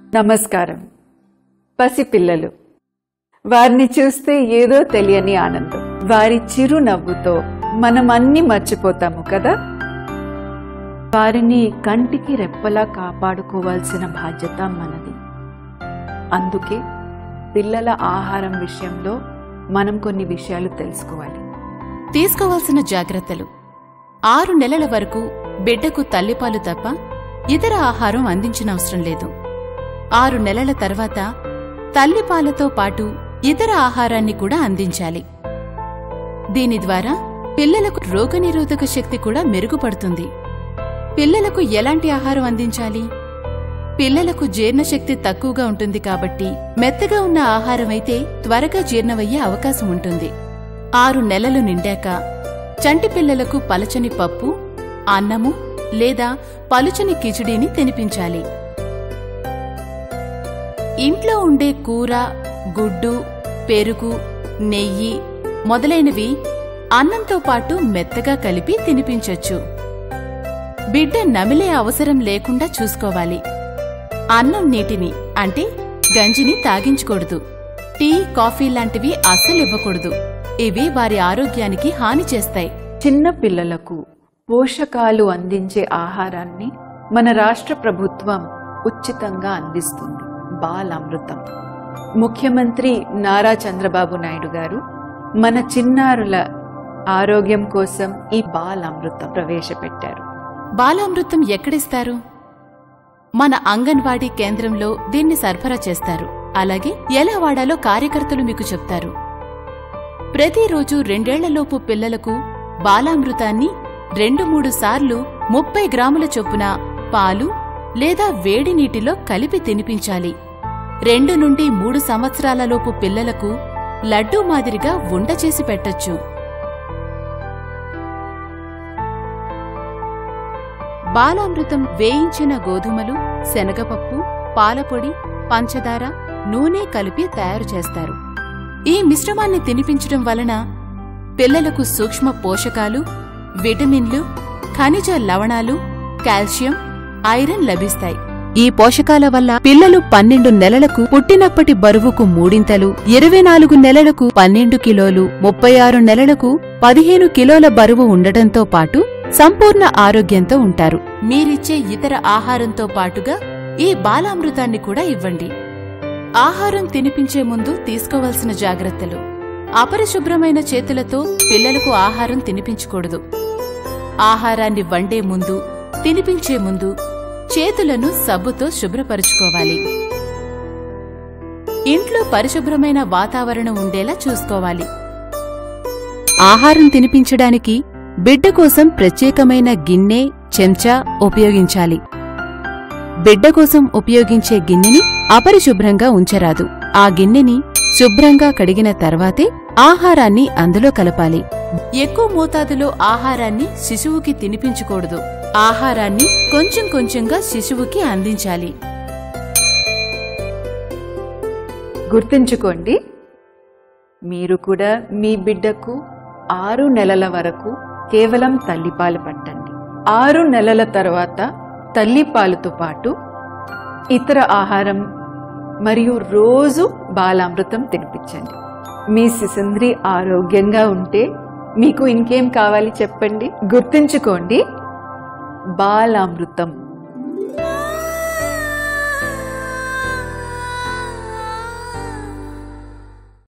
నమస్కారం పసిపిల్లలు వారిని చూస్తే ఏదో తెలియని ఆనందం వారి చిరునవ్వుతో మనం అన్ని మర్చిపోతాము కదా వారిని కంటికి రెప్పలా కాపాడుకోవాల్సిన బాధ్యత మనది అందుకే పిల్లల ఆహారం విషయంలో మనం కొన్ని విషయాలు తెలుసుకోవాలి తీసుకోవాల్సిన జాగ్రత్తలు ఆరు నెలల వరకు బిడ్డకు తల్లిపాలు తప్ప ఇతర ఆహారం అందించనవసరం లేదు ఆరు నెలల తర్వాత తల్లిపాలతో పాటు ఇతర ఆహారాన్ని కూడా అందించాలి దీని ద్వారా పిల్లలకు రోగనిరోధక శక్తి కూడా మెరుగుపడుతుంది పిల్లలకు ఎలాంటి ఆహారం అందించాలి పిల్లలకు జీర్ణశక్తి తక్కువగా ఉంటుంది కాబట్టి మెత్తగా ఉన్న ఆహారం అయితే త్వరగా జీర్ణమయ్యే అవకాశం ఉంటుంది ఆరు నెలలు నిండాక చంటి పిల్లలకు పలచని పప్పు అన్నము లేదా పలుచని కిచిడీని తినిపించాలి ఇంట్లో ఉండే కూర గుడ్డు పెరుగు నెయ్యి మొదలైనవి అన్నంతో పాటు మెత్తగా కలిపి తినిపించొచ్చు బిడ్డ నమిలే అవసరం లేకుండా చూసుకోవాలి అన్నం నీటిని అంటే గంజిని తాగించకూడదు టీ కాఫీ లాంటివి అస్సలు ఇవ్వకూడదు ఇవి వారి ఆరోగ్యానికి హాని చేస్తాయి చిన్న పిల్లలకు పోషకాలు అందించే ఆహారాన్ని మన రాష్ట్ర ప్రభుత్వం ఉచితంగా అందిస్తుంది బాలామృతం ముఖ్యమంత్రి నారా చంద్రబాబు నాయుడు గారు మన చిన్నారుల ఆరోగ్యం కోసం ఈ బాలామృతం ప్రవేశపెట్టారు బాలామృతం ఎక్కడిస్తారు మన అంగన్వాడీ కేంద్రంలో దీన్ని సరఫరా చేస్తారు అలాగే ఎలా వాడాలో కార్యకర్తలు మీకు చెప్తారు ప్రతిరోజు రెండేళ్లలోపు పిల్లలకు బాలామృతాన్ని రెండు మూడు సార్లు ముప్పై గ్రాముల చొప్పున పాలు లేదా వేడి నీటిలో కలిపి తినిపించాలి రెండు నుండి మూడు సంవత్సరాలలోపు పిల్లలకు లడ్డూ మాదిరిగా ఉండ చేసి పెట్టొచ్చు బాలామృతం వేయించిన గోధుమలు శనగపప్పు పాలపొడి పంచదార నూనె కలిపి తయారు చేస్తారు ఈ మిశ్రమాన్ని తినిపించడం వలన పిల్లలకు సూక్ష్మ పోషకాలు విటమిన్లు ఖనిజ లవణాలు కాల్షియం ఐరన్ లభిస్తాయి ఈ పోషకాల వల్ల పిల్లలు పన్నెండు నెలలకు పుట్టినప్పటి బరువుకు మూడింతలు ఇరవై నాలుగు నెలలకు పన్నెండు కిలోలు ముప్పై ఆరు నెలలకు పదిహేను కిలోల బరువు ఉండటంతో పాటు సంపూర్ణ ఆరోగ్యంతో ఉంటారు మీరిచ్చే ఇతర ఆహారంతో పాటుగా ఈ బాలామృతాన్ని కూడా ఇవ్వండి ఆహారం తినిపించే ముందు తీసుకోవాల్సిన జాగ్రత్తలు అపరిశుభ్రమైన చేతులతో పిల్లలకు ఆహారం తినిపించకూడదు ఆహారాన్ని వండే ముందు తినిపించే ముందు చేతులను సబ్బుతో శుభ్రపరుచుకోవాలి ఇంట్లో పరిశుభ్రమైన వాతావరణం ఉండేలా చూసుకోవాలి ఆహారం తినిపించడానికి బిడ్డ కోసం ప్రత్యేకమైన గిన్నె చెంచా ఉపయోగించాలి బిడ్డ కోసం ఉపయోగించే గిన్నెని అపరిశుభ్రంగా ఉంచరాదు ఆ గిన్నెని శుభ్రంగా కడిగిన తర్వాతే ఆహారాన్ని అందులో కలపాలి ఎక్కువ మోతాదులో ఆహారాన్ని శిశువుకి తినిపించకూడదు ఆహారాన్ని కొంచెం కొంచెంగా శిశువుకి అందించాలి గుర్తుంచుకోండి మీరు కూడా మీ బిడ్డకు ఆరు నెలల వరకు కేవలం తల్లిపాలు పట్టండి ఆరు నెలల తర్వాత తల్లిపాలుతో పాటు ఇతర ఆహారం మరియు రోజు బాలామృతం తినిపించండి మీ శిశుంద్రి ఆరోగ్యంగా ఉంటే మీకు ఇంకేం కావాలి చెప్పండి గుర్తుంచుకోండి బాలామృతం